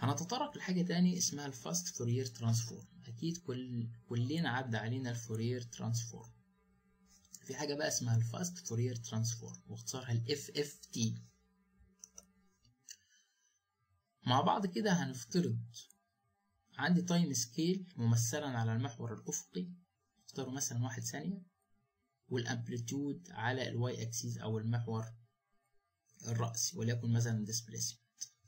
هنتطرق لحاجة تاني اسمها الفاست فورير ترانسفورم أكيد كل كلنا عدى علينا الفورير ترانسفورم في حاجة بقى اسمها الفاست فورير ترانسفورم واختصارها ال FFT مع بعض كده هنفترض عندي تايم سكيل ممثلا على المحور الأفقي اختاره مثلا واحد ثانية والامبليتيود على الواي اكسيس أو المحور الرأسي وليكن مثلا displacement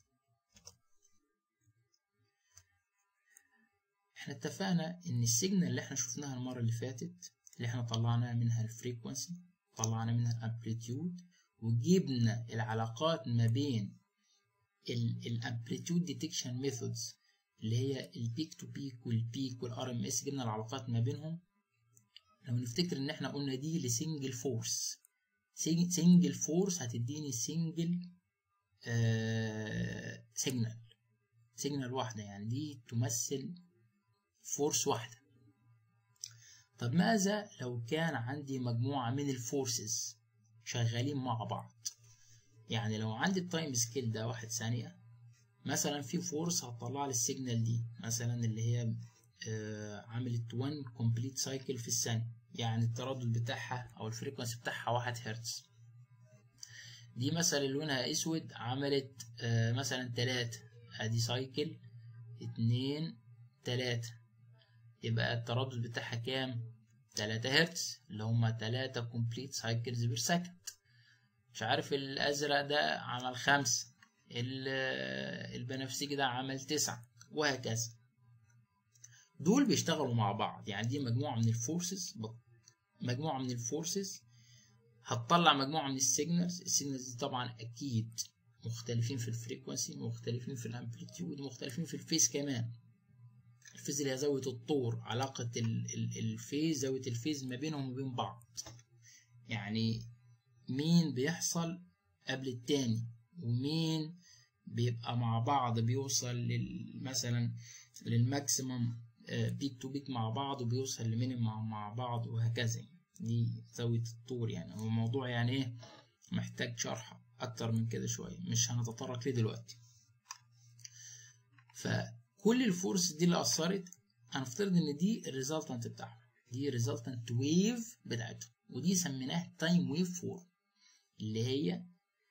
احنا اتفقنا ان السيجنال اللي احنا شفناها المرة اللي فاتت اللي احنا طلعنا منها الفريكونسي طلعنا منها الامبليتيود وجبنا العلاقات ما بين الامبليتيود ديتكشن ميثودز اللي هي البيك تو بيك والبيك والار ام اس جبنا العلاقات ما بينهم لو نفتكر ان احنا قلنا دي لسنجل فورس سنجل فورس هتديني سنجل آه سيجنال سيجنال واحدة يعني دي تمثل فورس واحدة طب ماذا لو كان عندي مجموعة من الفورسز شغالين مع بعض يعني لو عندي التايم سكيل ده واحد ثانية مثلا في فورس هتطلع لي السيجنال دي مثلا اللي هي آه عملت 1 كومبليت سايكل في الثانية يعني التردد بتاعها او الفريكونسي بتاعها واحد هرتز دي مثلا لونها اسود عملت آه مثلا تلاتة ادي سايكل اتنين تلاتة يبقى التردد بتاعها كام تلاتة هرتز اللي هما تلاتة كومبليت سايكلز بير سكند مش عارف الازرق ده عمل خمسة البنفسجي ده عمل تسعة وهكذا دول بيشتغلوا مع بعض يعني دي مجموعة من الفورسز مجموعة من الفورسز هتطلع مجموعة من السيجنالز السيجنالز دي طبعا أكيد مختلفين في الفريكونسي مختلفين في الامبليتيود مختلفين في الفيز كمان الفيز اللي هي زاوية الطور علاقة الفيز زاوية الفيز ما بينهم وبين بعض يعني مين بيحصل قبل التاني ومين بيبقى مع بعض بيوصل مثلا للماكسيمم بيك تو بيك مع بعض وبيوصل لمينيمم مع بعض وهكذا دي زاوية الطور يعني هو الموضوع يعني ايه محتاج شرح اكتر من كده شوية مش هنتطرق ليه دلوقتي فكل الفورس دي اللي اثرت هنفترض ان دي الريزلتنت بتاعهم دي الريزلتنت ويف بتاعتهم ودي سميناها تايم ويف فور اللي هي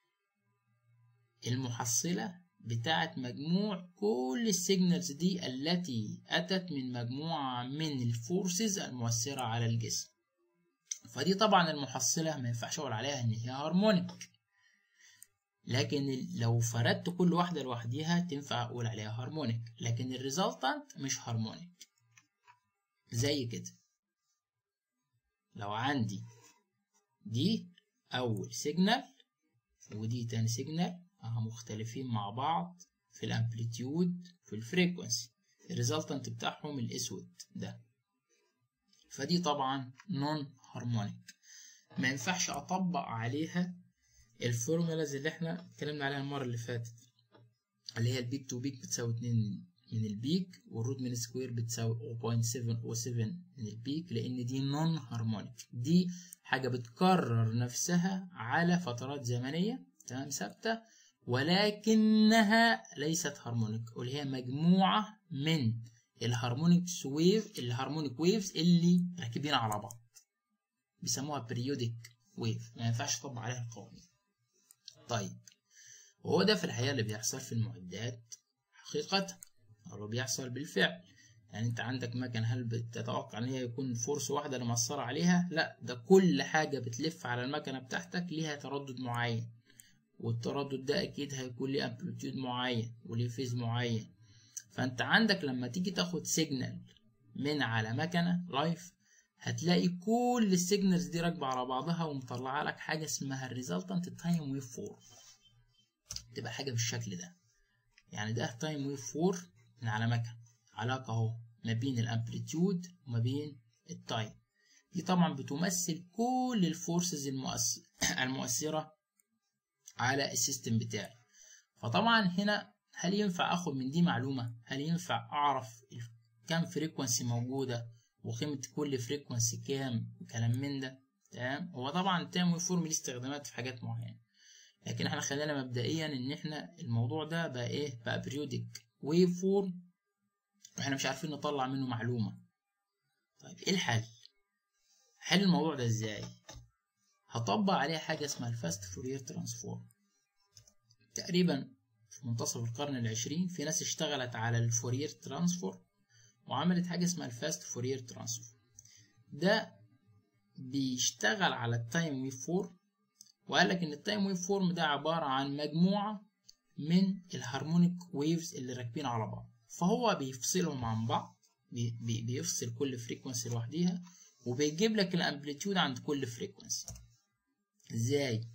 المحصلة بتاعت مجموع كل السيجنالز دي التي أتت من مجموعة من الفورسز المؤثرة على الجسم فدي طبعا المحصلة ما ينفعش أقول عليها إن هي هارمونيك لكن لو فردت كل واحدة لوحديها تنفع أقول عليها هارمونيك لكن الريزلتنت مش هارمونيك زي كده لو عندي دي أول سيجنال ودي تاني سيجنال مختلفين مع بعض في الامبليتيود في الفريكونسي الريزلتنت بتاعهم الاسود ده فدي طبعا نون هارمونيك ما ينفعش اطبق عليها الفورمولاز اللي احنا اتكلمنا عليها المره اللي فاتت اللي هي البيك تو بيك بتساوي 2 من البيك والروت من سكوير بتساوي 0.707 من البيك لان دي نون هارمونيك دي حاجه بتكرر نفسها على فترات زمنيه تمام ثابته ولكنها ليست هارمونيك واللي هي مجموعة من الهارمونيك ويف الهارمونيك ويفز اللي راكبين على بعض بيسموها بريودك ويف ما ينفعش تطبق عليها القوانين طيب وهو ده في الحقيقة اللي بيحصل في المعدات حقيقة هو بيحصل بالفعل يعني انت عندك مكن هل بتتوقع ان هي يكون فورس واحدة اللي مأثرة عليها لا ده كل حاجة بتلف على المكنة بتاعتك ليها تردد معين والتردد ده اكيد هيكون ليه امبليتيود معين وليه فيز معين فانت عندك لما تيجي تاخد سيجنال من على مكنه لايف هتلاقي كل السيجنالز دي راكبه على بعضها ومطلعه لك حاجه اسمها الريزلتنت تايم ويف فور تبقى حاجه بالشكل ده يعني ده تايم ويف فور من على مكنه علاقه اهو ما بين الامبليتيود وما بين التايم دي طبعا بتمثل كل الفورسز المؤثر المؤثره على السيستم بتاعي فطبعا هنا هل ينفع اخد من دي معلومة هل ينفع اعرف كام فريكونسي موجودة وقيمة كل فريكونسي كام وكلام من ده تمام هو طبعا التام ويفورم ليه استخدامات في حاجات معينة لكن احنا خلينا مبدئيا ان احنا الموضوع ده بقى ايه بقى بريودك ويف فورم واحنا مش عارفين نطلع منه معلومة طيب ايه الحل حل الموضوع ده ازاي هطبق عليه حاجة اسمها الفاست فورير ترانسفورم تقريبا في منتصف القرن العشرين في ناس اشتغلت على الفورير ترانسفورم وعملت حاجة اسمها الفاست فورير ترانسفورم ده بيشتغل على التايم ويف فورم وقال لك ان التايم ويف فورم ده عبارة عن مجموعة من الهارمونيك ويفز اللي راكبين على بعض فهو بيفصلهم عن بعض بي بي بيفصل كل فريكونسي لوحديها وبيجيب لك الامبليتيود عند كل فريكونسي ازاي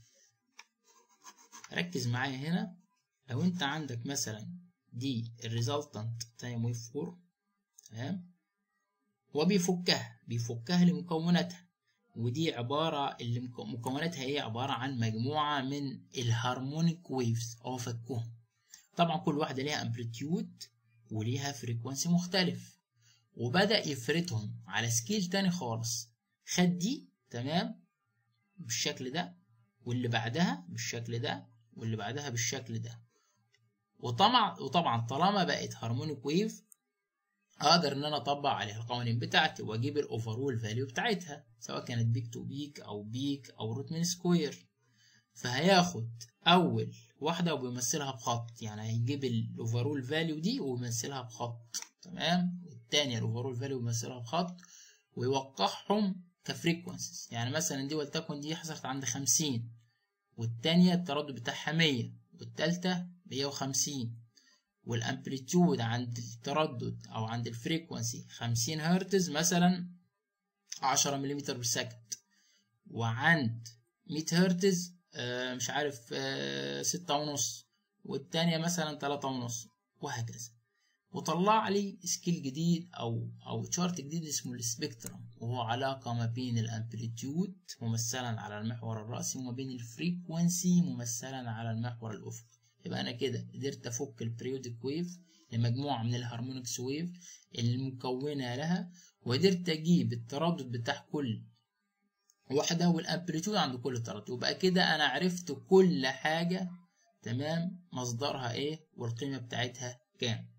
ركز معايا هنا لو انت عندك مثلا دي الريزلتنت تايم ويف فورم تمام هو بيفكها بيفكها لمكوناتها ودي عبارة اللي مكوناتها هي عبارة عن مجموعة من الهارمونيك ويفز أو فكهم طبعا كل واحدة ليها امبليتيود وليها فريكونسي مختلف وبدأ يفردهم على سكيل تاني خالص خد دي تمام بالشكل ده واللي بعدها بالشكل ده واللي بعدها بالشكل ده وطبعا وطبعا طالما بقت هارمونيك ويف اقدر ان انا اطبق عليها القوانين بتاعتي واجيب الاوفرول فاليو بتاعتها سواء كانت بيك تو بيك او بيك او روت من سكوير فهياخد اول واحده وبيمثلها بخط يعني هيجيب الاوفرول فاليو دي ويمثلها بخط تمام والتانية الاوفرول فاليو ويمثلها بخط ويوقعهم كفريكونسيز يعني مثلا دي ولتكن دي حصلت عند خمسين والتانية التردد بتاعها مية والتالتة مية وخمسين والامبليتيود عند التردد او عند الفريكونسي 50 هرتز مثلا 10 ملم بالسكند وعند 100 هرتز آه مش عارف آه ستة ونص والتانية مثلا تلاتة ونص وهكذا وطلع لي سكيل جديد او او تشارت جديد اسمه السبيكترم وهو علاقة ما بين الامبليتيود ممثلا على المحور الرأسي وما بين الفريكونسي ممثلا على المحور الأفقي يبقى انا كده قدرت افك البريودك ويف لمجموعه من الهارمونكس ويف المكونه لها وقدرت اجيب التردد بتاع كل واحده والامبليتيود عند كل تردد وبقى كده انا عرفت كل حاجه تمام مصدرها ايه والقيمه بتاعتها كام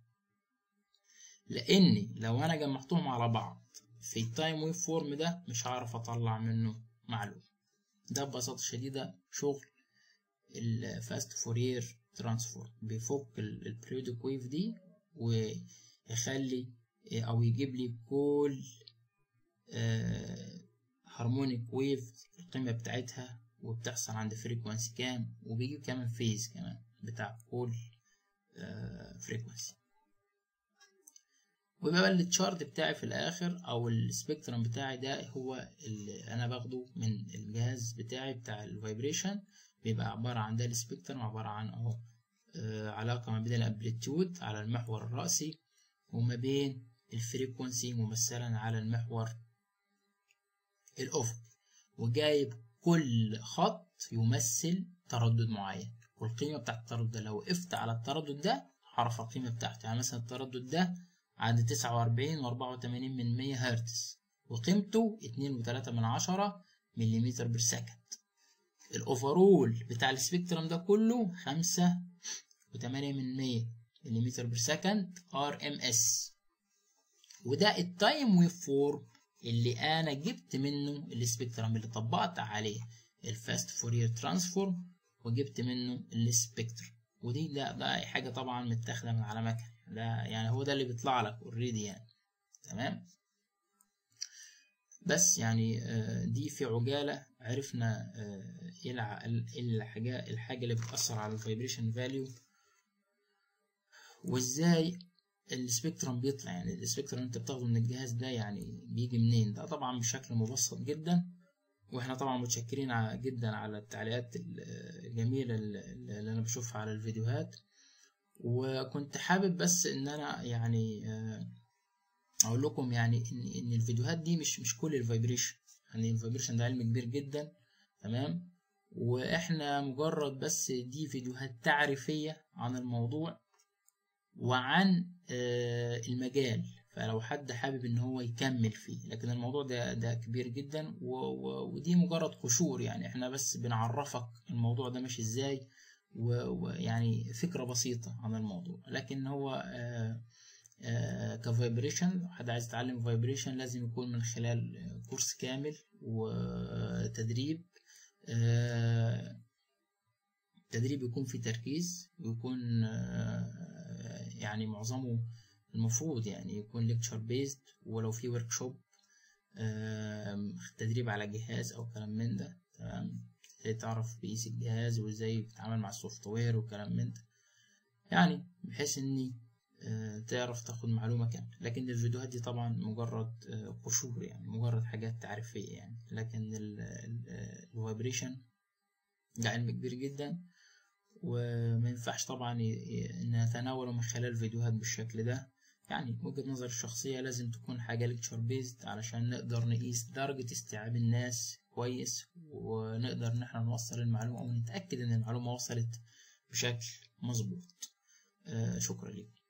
لاني لو انا جمعتهم على بعض في التايم ويف فورم ده مش هعرف اطلع منه معلومه ده ببساطه شديده شغل الفاست فورير ترانسفورم بيفك البريودك ويف دي ويخلي او يجيب لي كل هارمونيك ويف القيمة بتاعتها وبتحصل عند فريكوانسي كام وبيجيب كمان فيز كمان بتاع كل فريكوانسي ويبقى بقى التشارت بتاعي في الاخر او السبيكترم بتاعي ده هو اللي انا باخده من الجهاز بتاعي بتاع الفايبريشن بيبقى عبارة عن ده السبيكترم عبارة عن اهو آه علاقة ما بين الامبليتيود على المحور الرأسي وما بين الفريكونسي ممثلا على المحور الأفقي وجايب كل خط يمثل تردد معين والقيمة بتاعت التردد ده لو وقفت على التردد ده هعرف القيمة بتاعته يعني مثلا التردد ده عند تسعة وأربعين وأربعة وتمانين من مية هرتز وقيمته اتنين وتلاتة من عشرة مليمتر بالسكند الاوفرول بتاع السبيكترم ده كله خمسة وتمانية من مية مليمتر بير سكند ار ام اس وده التايم ويف فورم اللي انا جبت منه السبيكترم اللي طبقت عليه الفاست فورير ترانسفورم وجبت منه السبيكترم ودي ده ده حاجة طبعا متاخدة من على مكنة ده يعني هو ده اللي بيطلع لك اوريدي يعني تمام بس يعني دي في عجالة عرفنا ايه الحاجة الحاجة اللي بتأثر على الفايبريشن فاليو وازاي السبيكترم بيطلع يعني السبيكترم انت بتاخده من الجهاز ده يعني بيجي منين ده طبعا بشكل مبسط جدا واحنا طبعا متشكرين جدا على التعليقات الجميلة اللي انا بشوفها على الفيديوهات وكنت حابب بس ان انا يعني اقول لكم يعني ان ان الفيديوهات دي مش مش كل الفايبريشن يعني الفايبريشن ده علم كبير جدا تمام واحنا مجرد بس دي فيديوهات تعريفية عن الموضوع وعن المجال فلو حد حابب ان هو يكمل فيه لكن الموضوع ده ده كبير جدا ودي مجرد قشور يعني احنا بس بنعرفك الموضوع ده ماشي ازاي ويعني فكرة بسيطة عن الموضوع لكن هو آه كفايبريشن حد عايز يتعلم فايبريشن لازم يكون من خلال كورس كامل وتدريب تدريب يكون فيه تركيز ويكون يعني معظمه المفروض يعني يكون ليكتشر بيزد ولو في ورك شوب تدريب على جهاز او كلام من ده تمام ازاي تعرف تقيس الجهاز وازاي بتتعامل مع السوفت وير وكلام من ده يعني بحيث اني تعرف تاخد معلومة كاملة لكن الفيديوهات دي طبعا مجرد قشور يعني مجرد حاجات تعريفية يعني لكن الفايبريشن ده علم كبير جدا وما ينفعش طبعا نتناوله من خلال فيديوهات بالشكل ده يعني وجهة نظر الشخصية لازم تكون حاجة ليكتشر بيزد علشان نقدر نقيس درجة استيعاب الناس كويس ونقدر ان احنا نوصل المعلومة ونتأكد ان المعلومة وصلت بشكل مظبوط آه شكرا لكم